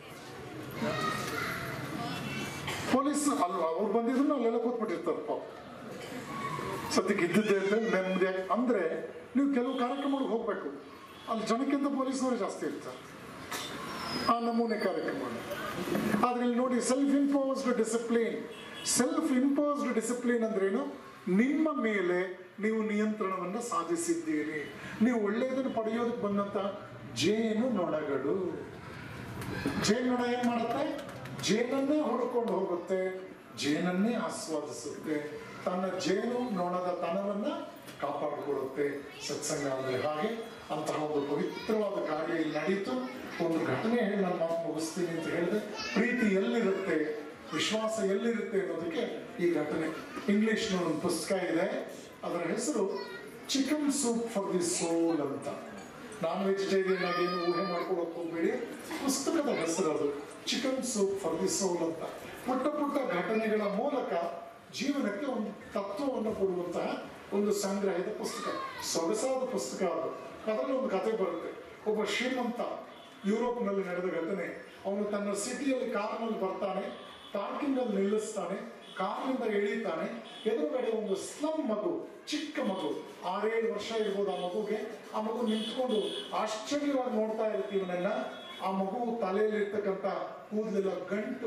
G: ಪೊಲೀಸ್ ಅಲ್ಲ ಅವ್ರು ಬಂದಿದ್ರು ಅಲ್ಲೆಲ್ಲ ಕೂತ್ಬಿಟ್ಟಿರ್ತಾರೆ ಪಾಪ ಸದ್ಯಕ್ಕೆ ಇದ್ದಿದ್ದೆ ಅಂತ ನೆಮ್ಮದಿ ಅಂದ್ರೆ ನೀವು ಕೆಲವು ಕಾರ್ಯಕ್ರಮಗಳಿಗೆ ಹೋಗ್ಬೇಕು ಅಲ್ಲಿ ಜನಕ್ಕಿಂತ ಪೊಲೀಸ್ನವರು ಜಾಸ್ತಿ ಇರ್ತಾರೆ ಆ ನಮೂನೆ ಕಾರ್ಯಕ್ರಮಗಳು ಆದ್ರೆ ಇಲ್ಲಿ ನೋಡಿ self imposed discipline self imposed discipline ಅಂದ್ರೇನು ನಿಮ್ಮ ಮೇಲೆ ನೀವು ನಿಯಂತ್ರಣವನ್ನು ಸಾಧಿಸಿದ್ದೀರಿ ನೀವು ಒಳ್ಳೆಯದನ್ನು ಪಡೆಯೋದಕ್ಕೆ ಬಂದಂತ ಜೇನು ನೊಣಗಳು ಜೇನು ನೊಣ ಏನ್ ಮಾಡುತ್ತೆ ಜೇನನ್ನೇ ಹುಡ್ಕೊಂಡು ಹೋಗುತ್ತೆ ಜೇನನ್ನೇ ಆಸ್ವಾದಿಸುತ್ತೆ ತನ್ನ ಜೇನು ನೊಣದ ತನವನ್ನ ಕಾಪಾಡಿಕೊಳ್ಳುತ್ತೆ ಸತ್ಸಂಗ ಅಂದ್ರೆ ಹಾಗೆ ಅಂತಹ ಒಂದು ಪವಿತ್ರವಾದ ಕಾರ್ಯ ಇಲ್ಲಿ ನಡೀತು ಒಂದು ಘಟನೆ ಹೇಳಿ ನಾನು ಮಾತು ಮುಗಿಸ್ತೀನಿ ಅಂತ ಹೇಳಿದೆ ಪ್ರೀತಿ ಎಲ್ಲಿರುತ್ತೆ ವಿಶ್ವಾಸ ಎಲ್ಲಿರುತ್ತೆ ಅನ್ನೋದಕ್ಕೆ ಈ ಘಟನೆ ಇಂಗ್ಲಿಷ್ ಒಂದು ಪುಸ್ತಕ ಇದೆ ಅದರ ಹೆಸರು chicken soup for the soul ಅಂತ ನಾನ್ ವೆಜಿಟೇರಿಯನ್ ಆಗಿ ಏನು ಊಹೆ ಮಾಡ್ಕೊಳಕ್ ಹೋಗ್ಬೇಡಿ ಪುಸ್ತಕದ ಹೆಸರು ಅದು chicken soup for the soul ಅಂತ ಪುಟ್ಟ ಪುಟ್ಟ ಘಟನೆಗಳ ಮೂಲಕ ಜೀವನಕ್ಕೆ ಒಂದು ತತ್ವವನ್ನು ಕೊಡುವಂತಹ ಒಂದು ಸಂಗ್ರಹದ ಪುಸ್ತಕ ಸೊಗಸಾದ ಪುಸ್ತಕ ಅದು ಅದರಲ್ಲಿ ಒಂದು ಕತೆ ಬರುತ್ತೆ ಒಬ್ಬ ಶ್ರೀಮಂತ ಯುರೋಪ್ನಲ್ಲಿ ನಡೆದ ಘಟನೆ ಅವನು ತನ್ನ ಸಿಟಿಯಲ್ಲಿ ಕಾರ್ನಲ್ಲಿ ಬರ್ತಾನೆ ಪಾರ್ಕಿಂಗ್ ಅಲ್ಲಿ ನಿಲ್ಲಿಸ್ತಾನೆ ಕಾರ್ನಿಂದ ಇಳಿತಾನೆ ಎದುರುಗಡೆ ಒಂದು ಸ್ಲಮ್ ಮಗು ಚಿಕ್ಕ ಮಗು ಆರೇಳು ವರ್ಷ ಇರ್ಬೋದು ಆ ಮಗುಗೆ ಆ ಮಗು ನಿಂತ್ಕೊಂಡು ಆಶ್ಚರ್ಯವಾಗಿ ನೋಡ್ತಾ ಇರ್ತೀವಿ ಇವನೆಲ್ಲ ಆ ಮಗು ತಲೆಯಲ್ಲಿರ್ತಕ್ಕಂಥ ಕೂದಲೆಲ್ಲ ಗಂಟು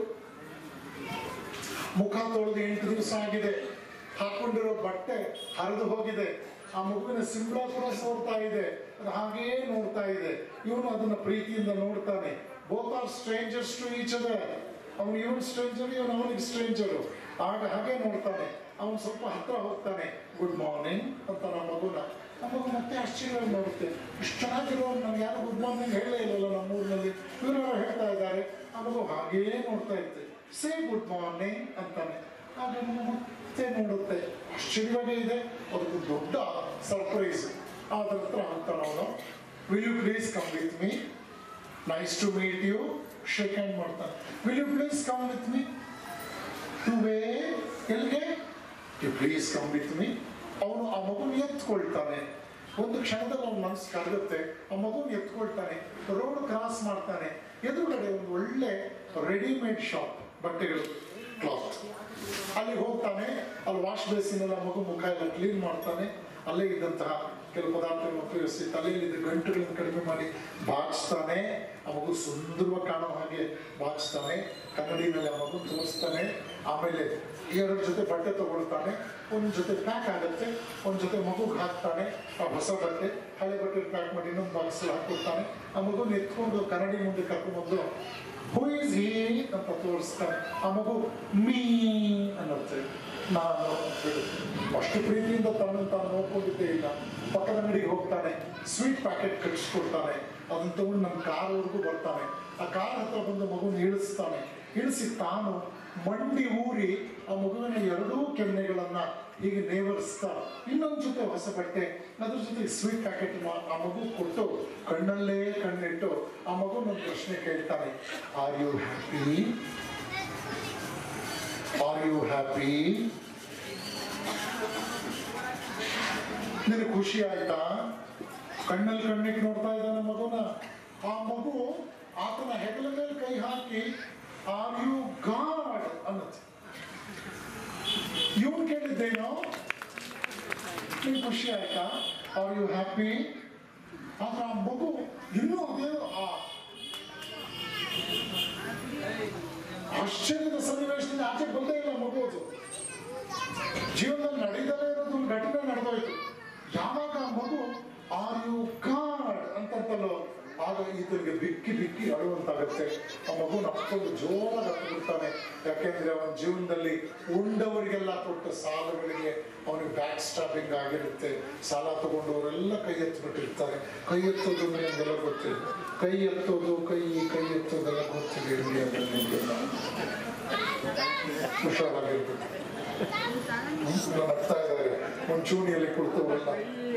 G: ಮುಖ ತೊಳೆದು ಎಂಟು ದಿವಸ ಆಗಿದೆ ಹಾಕೊಂಡಿರೋ ಬಟ್ಟೆ ಹರಿದು ಹೋಗಿದೆ ಆ ಮಗುವಿನ ಸಿಂಬಳ ಕೂಡ ಸೋರ್ತಾ ಇದೆ ಅದು ಹಾಗೇ ನೋಡ್ತಾ ಇದೆ ಇವನು ಅದನ್ನ ಪ್ರೀತಿಯಿಂದ ನೋಡ್ತಾನೆ both are strangers to each other ಅವನು ಇವನು ಸ್ಟ್ರೇಂಜರ್ ಇವನು ಅವನಿಗೆ ಸ್ಟ್ರೇಂಜರು ಆಗ ಹಾಗೆ ನೋಡ್ತಾನೆ ಅವನು ಸ್ವಲ್ಪ ಹತ್ರ ಹೋಗ್ತಾನೆ ಗುಡ್ ಮಾರ್ನಿಂಗ್ ಅಂತ ನಮ್ಮ ಮಗುನ ನಮ್ಮ ಮಗು ಮತ್ತೆ ಆಶ್ಚರ್ಯವಾಗಿ ನೋಡುತ್ತೆ ಇಷ್ಟು ಚೆನ್ನಾಗಿರೋ ನಾನು ಯಾರು ಗುಡ್ ಮಾರ್ನಿಂಗ್ ಹೇಳಲೇ ಇಲ್ಲಲ್ಲ ನಮ್ಮ ಊರಿನಲ್ಲಿ ಇವರು ಯಾರೋ ಹೇಳ್ತಾ ಇದ್ದಾರೆ ಆ ಮಗು ಹಾಗೇ ನೋಡ್ತಾ ಇರುತ್ತೆ ಸೇ ಗುಡ್ ಮಾರ್ನಿಂಗ್ ಅಂತಾನೆ ಆಗ ನಮ್ಮ ಮತ್ತೆ ನೋಡುತ್ತೆ ಆಶ್ಚರ್ಯವಾಗೇ ಇದೆ ಅದಕ್ಕೆ ದೊಡ್ಡ ಸರ್ಪ್ರೈಸ್ ಅದರ ಹತ್ರ ಅಂತಾನೆ ಅವನು will you please come with me nice to meet you shake hand ಮಾಡ್ತಾನೆ will you please come with me to way ಎಲ್ಲಿಗೆ you please come with me ಅವನು ಆ ಮಗುನ ಎತ್ಕೊಳ್ತಾನೆ ಒಂದು ಕ್ಷಣದಲ್ಲಿ ಅವನ ಮನಸ್ಸು ಕರಗುತ್ತೆ ಆ ಮಗುನ ಎತ್ಕೊಳ್ತಾನೆ ರೋಡ್ ಕ್ರಾಸ್ ಮಾಡ್ತಾನೆ ಎದುರುಗಡೆ ಒಂದು ಒಳ್ಳೆ ರೆಡಿಮೇಡ್ ಶಾಪ್ ಬಟ್ಟೆಗಳು ಕ್ಲಾತ್ ಅಲ್ಲಿಗೆ ಹೋಗ್ತಾನೆ ಅಲ್ಲಿ ವಾಶ್ ಬೇಸಿನೆಲ್ಲ ಮಗು ಮುಖ ಎಲ್ಲ ಕ್ಲೀನ್ ಮಾಡ್ತಾನೆ ಅಲ್ಲೇ ಇದ್ದಂತಹ ಕೆಲವು ಪದಾರ್ಥಗಳನ್ನು ಉಪಯೋಗಿಸಿ ತಲೆಯಲ್ಲಿದ್ದ ಗಂಟುಗಳನ್ನು ಕಡಿಮೆ ಮಾಡಿ ಬಾಚಿಸ್ತಾನೆ ಆ ಮಗು ಸುಂದರವಾಗಿ ಕಾಣೋ ಹಾಗೆ ಬಾಚಿಸ್ತಾನೆ ಕನ್ನಡಿನಲ್ಲಿ ಆ ಮಗು ತೋರಿಸ್ತಾನೆ ಆಮೇಲೆ ಎರಡು ಜೊತೆ ಬಟ್ಟೆ ತಗೊಳ್ತಾನೆ ಒಂದು ಜೊತೆ ಪ್ಯಾಕ್ ಆಗುತ್ತೆ ಒಂದು ಜೊತೆ ಮಗುಗೆ ಹಾಕ್ತಾನೆ ಆ ಹೊಸ ಬಟ್ಟೆ ಹಳೆ ಬಟ್ಟೆ ಪ್ಯಾಕ್ ಮಾಡಿ ಇನ್ನೊಂದು ಬಾಕ್ಸಲ್ಲಿ ಹಾಕ್ಕೊಡ್ತಾನೆ ಆ ಮಗುನ ಎತ್ಕೊಂಡು ಕನ್ನಡಿ ಮುಂದೆ ಕರ್ಕೊಂಡ್ಬಂದು ಹೂ ಇಸ್ ಹೀ ಅಂತ ತೋರಿಸ್ತಾನೆ ಆ ಮಗು ಮೀ ಅನ್ನತ್ತೆ ನಾನು ಅಂತ ಹೇಳಿ. ಅಷ್ಟು ಪ್ರೀತಿಯಿಂದ ತನ್ನನ್ನು ತಾನು ನೋಡ್ಕೊಂಡಿದ್ದೇ ಇಲ್ಲ ಪಕ್ಕದ ಅಂಗಡಿಗೆ ಹೋಗ್ತಾನೆ ಸ್ವೀಟ್ ಪ್ಯಾಕೆಟ್ ಕಳಿಸ್ಕೊಡ್ತಾನೆ ಅದನ್ನ ತಗೊಂಡು ನಮ್ಮ ಕಾರ್ವರೆಗೂ ಬರ್ತಾನೆ ಆ ಕಾರ್ ಹತ್ರ ಬಂದು ಮಗುನ ಇಳಿಸ್ತಾನೆ ಇಳಿಸಿ ತಾನು ಮಂಡಿ ಊರಿ ಆ ಮಗುವಿನ ಎರಡೂ ಕೆನ್ನೆಗಳನ್ನ ಹೀಗೆ ನೇವರಿಸ್ತಾ ಇನ್ನೊಂದು ಜೊತೆ ಹೊಸ ಬಟ್ಟೆ ಅದ್ರ ಜೊತೆ ಸ್ವೀಟ್ ಪ್ಯಾಕೆಟ್ ಆ ಮಗು ಕೊಟ್ಟು ಕಣ್ಣಲ್ಲೇ ಕಣ್ಣಿಟ್ಟು ಆ ಮಗು ಒಂದು ಪ್ರಶ್ನೆ ಕೇಳ್ತಾನೆ are you happy are you happy ನಿನಗೆ ಖುಷಿ ಆಯ್ತಾ ಕಣ್ಣಲ್ಲಿ ಕಣ್ಣಿಗೆ ನೋಡ್ತಾ ಇದ್ದಾನೆ ಮಗುನ ಆ ಮಗು ಆತನ ಹೆಗಲ ಮೇಲೆ ಕೈ ಹಾಕಿ ಆರ್ ಯು ಗಾಡ್ ಅನ್ನತ್ತೆ ಇವನು ಕೇಳಿದ್ದೇನೋ ನಿಂಗೆ ಖುಷಿ ಆಯ್ತಾ ಆರ್ ಯು ಹ್ಯಾಪಿ ಆದ್ರೆ ಆ ಮಗು ಇನ್ನೂ ಅದೇ ಆ ಆಶ್ಚರ್ಯದ ಸನ್ನಿವೇಶದಿಂದ ಆಚೆ ಬಂದೇ ಇಲ್ಲ ಮಗು ಅದು ಜೀವನದಲ್ಲಿ ನಡೀದಲೇ ಇರೋದು ಒಂದು ಘಟನೆ ನಡೆದೋಯ್ತು ಯಾವಾಗ ಆ ಮಗು ಆರ್ ಯು ಗಾಡ್ ಅಂತಂತಲೋ ಆಗ ಈತನಿಗೆ ಬಿಕ್ಕಿ ಬಿಕ್ಕಿ ಅಳುವಂತಾಗತ್ತೆ ಆ ಮಗು ನಕ್ಕೊಂಡು ಜೋರಾಗಿ ಹತ್ಬಿಡ್ತಾನೆ ಯಾಕೆಂದ್ರೆ ಅವನ ಜೀವನದಲ್ಲಿ ಉಂಡವರಿಗೆಲ್ಲ ಕೊಟ್ಟ ಸಾಲಗಳಿಗೆ ಅವನಿಗೆ ಬ್ಯಾಕ್ ಸ್ಟಾಪಿಂಗ್ ಆಗಿರುತ್ತೆ ಸಾಲ ತಗೊಂಡವರೆಲ್ಲ ಕೈ ಎತ್ತಿಬಿಟ್ಟಿರ್ತಾರೆ ಕೈ ಎತ್ತೋದು ಅಂದ್ರೆ ನಿಮ್ಗೆಲ್ಲ ಗೊತ್ತಿಲ್ಲ ಕೈ ಎತ್ತೋದು ಕೈ ಕೈ ಎತ್ತೋದೆಲ್ಲ ಗೊತ್ತಿಲ್ಲ ಇರಲಿ ಅಂದ್ರೆ ನಿಮ್ಗೆಲ್ಲ ಹುಷಾರಾಗಿರ್ಬೇಕು ನಗ್ತಾ ಇದ್ದಾರೆ ಮುಂಚೂಣಿಯಲ್ಲಿ ಕುಳಿತವರೆಲ್ಲ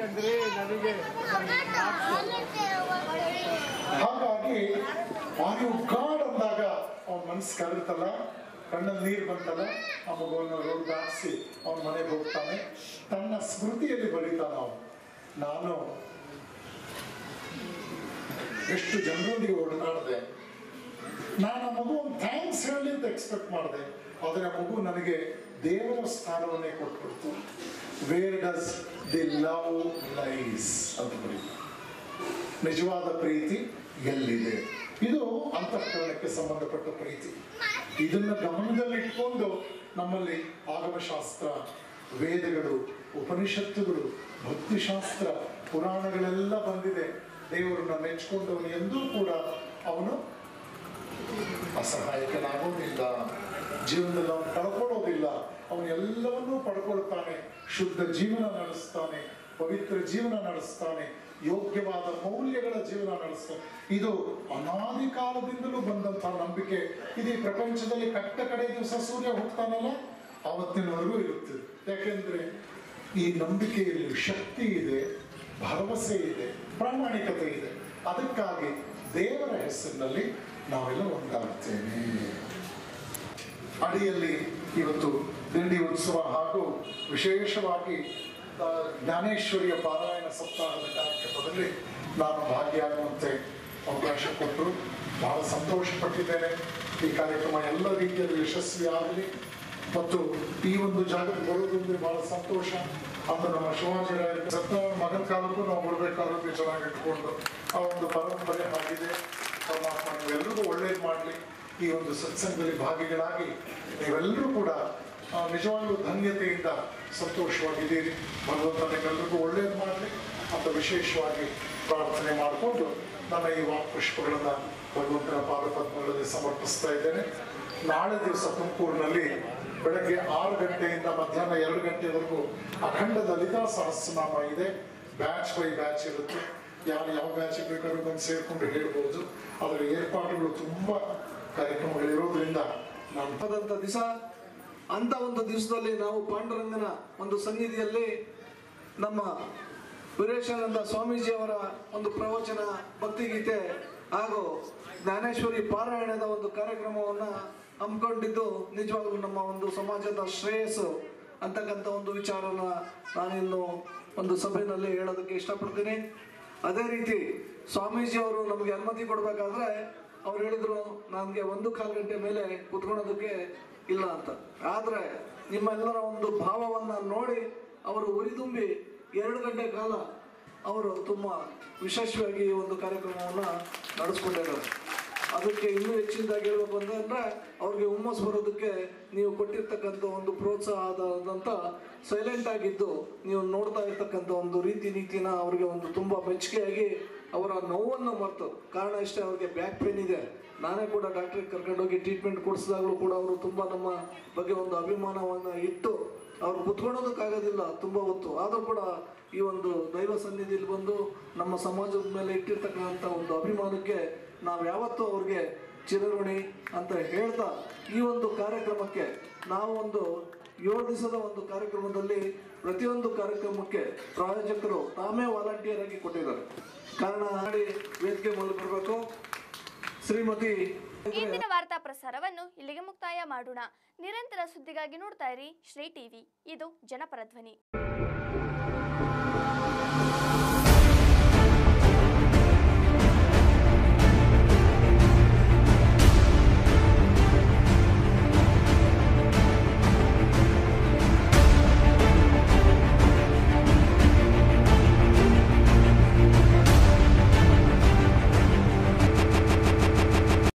G: ಹಾಗಾಗಿ ಆರ್ ಯು ಗಾಡ್ ಅಂದಾಗ ಅವನ ಮನಸ್ಸು ಕರಗುತ್ತಲ್ಲ ಕಣ್ಣಲ್ಲಿ ನೀರು ಬಂತಲ್ಲ ಆ ಮಗುವನ್ನು ರೋಡ್ ದಾಟಿಸಿ ಅವನ ಮನೆಗೆ ಹೋಗ್ತಾನೆ ತನ್ನ ಸ್ಮೃತಿಯಲ್ಲಿ ಬರೀತಾನ ಅವನು ನಾನು ಎಷ್ಟು ಜನರೊಂದಿಗೆ ಒಡನಾಡಿದೆ ನಾನು ಆ ಮಗು ಒಂದು ಥ್ಯಾಂಕ್ಸ್ ಹೇಳಿ ಅಂತ ಎಕ್ಸ್ಪೆಕ್ಟ್ ಮಾಡಿದೆ ಆದರೆ ಆ ಮಗು ನನಗೆ ದೇವರ ಸ್ಥಾನವನ್ನೇ ಕೊಟ್ಬಿಡ್ತು where does the love lies ಅಂತ ಬರೀತಾರೆ ನಿಜವಾದ ಪ್ರೀತಿ ಎಲ್ಲಿದೆ ಇದು ಅಂತಃಕರಣಕ್ಕೆ ಸಂಬಂಧಪಟ್ಟ ಪ್ರೀತಿ ಇದನ್ನ ಗಮನದಲ್ಲಿಟ್ಕೊಂಡು ನಮ್ಮಲ್ಲಿ ಆಗಮಶಾಸ್ತ್ರ ವೇದಗಳು ಉಪನಿಷತ್ತುಗಳು ಭಕ್ತಿಶಾಸ್ತ್ರ ಪುರಾಣಗಳೆಲ್ಲ ಬಂದಿದೆ ದೇವರನ್ನ ಮೆಚ್ಕೊಂಡವನು ಎಂದೂ ಕೂಡ ಅವನು ಅಸಹಾಯಕನಾಗೋದಿಲ್ಲ ಜೀವನದಲ್ಲಿ ಅವನು ಕಳ್ಕೊಳ್ಳೋದಿಲ್ಲ ಅವನು ಎಲ್ಲವನ್ನೂ ಪಡ್ಕೊಳ್ತಾನೆ ಶುದ್ಧ ಜೀವನ ನಡೆಸ್ತಾನೆ ಪವಿತ್ರ ಜೀವನ ನಡೆಸ್ತಾನೆ ಯೋಗ್ಯವಾದ ಮೌಲ್ಯಗಳ ಜೀವನ ನಡೆಸ್ತಾನೆ ಇದು ಅನಾದಿ ಕಾಲದಿಂದಲೂ ಬಂದಂತಹ ನಂಬಿಕೆ ಇದು ಈ ಪ್ರಪಂಚದಲ್ಲಿ ಕಟ್ಟ ಕಡೆ ದಿವಸ ಸೂರ್ಯ ಹೋಗ್ತಾನಲ್ಲ ಆವತ್ತಿನವರೆಗೂ ಇರುತ್ತದೆ ಯಾಕೆಂದ್ರೆ ಈ ನಂಬಿಕೆಯಲ್ಲಿ ಶಕ್ತಿ ಇದೆ ಭರವಸೆ ಇದೆ ಪ್ರಾಮಾಣಿಕತೆ ಇದೆ ಅದಕ್ಕಾಗಿ ದೇವರ ಹೆಸರಿನಲ್ಲಿ ನಾವೆಲ್ಲ ಒಂದಾಗ್ತೇವೆ ಅಡಿಯಲ್ಲಿ ಇವತ್ತು ದಿಂಡಿ ಉತ್ಸವ ಹಾಗೂ ವಿಶೇಷವಾಗಿ ಆ, ಜ್ಞಾನೇಶ್ವರಿಯ ಪಾರಾಯಣ ಸಪ್ತಾಹದ ಕಾರ್ಯಕ್ರಮದಲ್ಲಿ ನಾನು ಭಾಗಿಯಾಗುವಂತೆ ಅವಕಾಶ ಕೊಟ್ಟರು ಬಹಳ ಸಂತೋಷ ಪಟ್ಟಿದ್ದೇನೆ ಈ ಕಾರ್ಯಕ್ರಮ ಎಲ್ಲ ರೀತಿಯಲ್ಲಿ ಯಶಸ್ವಿ ಆಗಲಿ ಮತ್ತು ಈ ಒಂದು ಜಾಗಕ್ಕೆ ಬರೋದಂದ್ರೆ ಬಹಳ ಸಂತೋಷ ಅಂದು ನಮ್ಮ ಶಿವಾಜಿರಾಯ ಸತ್ಯನಾರಾಯಣ ಮಗನ ಕಾಲಕ್ಕೂ ನಾವು ಬರಬೇಕಾದ್ರೆ ಚೆನ್ನಾಗಿ ಇಟ್ಕೊಂಡು ಆ ಒಂದು ಪರಂಪರೆ ಆಗಿದೆ ಪರಮಾತ್ಮ ನೀವೆಲ್ಲರಿಗೂ ಒಳ್ಳೇದು ಮಾಡಲಿ ಈ ಒಂದು ಸತ್ಸಂಗದಲ್ಲಿ ಭಾಗಿಗಳಾಗಿ ನೀವೆಲ್ಲರೂ ಕೂಡ ಆ, ನಿಜವಾಗ್ಲೂ ಧನ್ಯತೆಯಿಂದ ಸಂತೋಷವಾಗಿದ್ದೀರಿ ಭಗವಂತ ನಿಮ್ಮೆಲ್ಲರಿಗೂ ಒಳ್ಳೇದು ಮಾಡಲಿ ಅಂತ ವಿಶೇಷವಾಗಿ ಪ್ರಾರ್ಥನೆ ಮಾಡಿಕೊಂಡು ನನ್ನ ಈ ವಾಕ್ಪುಷ್ಪಗಳನ್ನು ಭಗವಂತನ ಪಾದಪದ್ಮಗಳಲ್ಲಿ ಸಮರ್ಪಿಸ್ತಾ ಇದ್ದೇನೆ ನಾಳೆ ದಿವಸ ತುಮಕೂರಿನಲ್ಲಿ ಬೆಳಗ್ಗೆ ಆರು ಗಂಟೆಯಿಂದ ಮಧ್ಯಾಹ್ನ ಎರಡು ಗಂಟೆವರೆಗೂ ಅಖಂಡ ಲಲಿತಾ ಸಹಸ್ರನಾಮ ಇದೆ ಬ್ಯಾಚ್ ಬೈ ಬ್ಯಾಚ್ ಇರುತ್ತೆ ಯಾರು ಯಾವ ಬ್ಯಾಚ್ ಬೇಕಾದ್ರೂ ಬಂದು ಸೇರ್ಕೊಂಡು ಹೇಳ್ಬೋದು ಅದರ ಏರ್ಪಾಡುಗಳು ತುಂಬ ಕಾರ್ಯಕ್ರಮಗಳಿರೋದ್ರಿಂದ ನಾನು
H: ಆದಂಥ ದಿವಸ ಅಂತ ಒಂದು ದಿವಸದಲ್ಲಿ ನಾವು ಪಾಂಡುರಂಗನ ಒಂದು ಸನ್ನಿಧಿಯಲ್ಲಿ ನಮ್ಮ ವೀರೇಶಾನಂದ ಸ್ವಾಮೀಜಿಯವರ ಒಂದು ಪ್ರವಚನ ಭಕ್ತಿಗೀತೆ ಹಾಗೂ ಜ್ಞಾನೇಶ್ವರಿ ಪಾರಾಯಣದ ಒಂದು ಕಾರ್ಯಕ್ರಮವನ್ನು ಹಮ್ಮಿಕೊಂಡಿದ್ದು ನಿಜವಾಗ್ಲೂ ನಮ್ಮ ಒಂದು ಸಮಾಜದ ಶ್ರೇಯಸ್ಸು ಅಂತಕ್ಕಂಥ ಒಂದು ವಿಚಾರನ ನಾನಿನ್ನು ಒಂದು ಸಭೆಯಲ್ಲಿ ಹೇಳೋದಕ್ಕೆ ಇಷ್ಟಪಡ್ತೀನಿ ಅದೇ ರೀತಿ ಸ್ವಾಮೀಜಿ ಅವರು ನಮಗೆ ಅನುಮತಿ ಕೊಡಬೇಕಾದ್ರೆ ಅವ್ರು ಹೇಳಿದ್ರು ನನಗೆ ಒಂದು ಕಾಲು ಗಂಟೆ ಮೇಲೆ ಕುತ್ಕೊಳ್ಳೋದಕ್ಕೆ ಇಲ್ಲ ಅಂತ ಆದರೆ ನಿಮ್ಮೆಲ್ಲರ ಒಂದು ಭಾವವನ್ನು ನೋಡಿ ಅವರು ಉರಿದುಂಬಿ ಎರಡು ಗಂಟೆ ಕಾಲ ಅವರು ತುಂಬ ವಿಶೇಷವಾಗಿ ಈ ಒಂದು ಕಾರ್ಯಕ್ರಮವನ್ನು ನಡೆಸ್ಕೊಂಡಿದ್ದಾರೆ ಅದಕ್ಕೆ ಇನ್ನೂ ಹೆಚ್ಚಿನದಾಗಿ ಹೇಳ್ಬೇಕು ಅಂತಂದ್ರೆ ಅವ್ರಿಗೆ ಹುಮ್ಮಸ್ ಬರೋದಕ್ಕೆ ನೀವು ಕೊಟ್ಟಿರ್ತಕ್ಕಂಥ ಒಂದು ಪ್ರೋತ್ಸಾಹದಂತ ಸೈಲೆಂಟ್ ಆಗಿದ್ದು ನೀವು ನೋಡ್ತಾ ಇರ್ತಕ್ಕಂಥ ಒಂದು ರೀತಿ ನೀತಿನ ಅವ್ರಿಗೆ ಒಂದು ತುಂಬ ಮೆಚ್ಚುಗೆಯಾಗಿ ಅವರ ನೋವನ್ನು ಮರೆತು ಕಾರಣ ಇಷ್ಟೇ ಅವ್ರಿಗೆ ಬ್ಯಾಕ್ ಪೇನ್ ಇದೆ ನಾನೇ ಕೂಡ ಡಾಕ್ಟ್ರಿಗೆ ಕರ್ಕೊಂಡೋಗಿ ಟ್ರೀಟ್ಮೆಂಟ್ ಕೊಡಿಸಿದಾಗಲೂ ಕೂಡ ಅವರು ತುಂಬ ನಮ್ಮ ಬಗ್ಗೆ ಒಂದು ಅಭಿಮಾನವನ್ನು ಇಟ್ಟು ಅವ್ರು ಕುತ್ಕೊಳ್ಳೋದಕ್ಕಾಗೋದಿಲ್ಲ ತುಂಬ ಹೊತ್ತು ಆದರೂ ಕೂಡ ಈ ಒಂದು ದೈವ ಸನ್ನಿಧಿಯಲ್ಲಿ ಬಂದು ನಮ್ಮ ಸಮಾಜದ ಮೇಲೆ ಇಟ್ಟಿರ್ತಕ್ಕಂಥ ಒಂದು ಅಭಿಮಾನಕ್ಕೆ ನಾವು ಯಾವತ್ತೂ ಅವ್ರಿಗೆ ಚಿರಋಣಿ ಅಂತ ಹೇಳ್ತಾ ಈ ಒಂದು ಕಾರ್ಯಕ್ರಮಕ್ಕೆ ನಾವು ಒಂದು ಏಳು ದಿವಸದ ಒಂದು ಕಾರ್ಯಕ್ರಮದಲ್ಲಿ ಪ್ರತಿಯೊಂದು ಕಾರ್ಯಕ್ರಮಕ್ಕೆ ಪ್ರಾಯೋಜಕರು ತಾವೇ ವಾಲಂಟಿಯರ್ ಆಗಿ ಕೊಟ್ಟಿದ್ದಾರೆ ಕಾರಣ ಮಾಡಿ ವೇದಿಕೆ ಮೇಲೆ ಬರಬೇಕು ಶ್ರೀಮತಿ
A: ಇಂದಿನ ವಾರ್ತಾ ಪ್ರಸಾರವನ್ನು ಇಲ್ಲಿಗೆ ಮುಕ್ತಾಯ ಮಾಡೋಣ ನಿರಂತರ ಸುದ್ದಿಗಾಗಿ ನೋಡ್ತಾ ಇರಿ ಶ್ರೀ ಟಿವಿ ಇದು ಜನಪರ ಧ್ವನಿ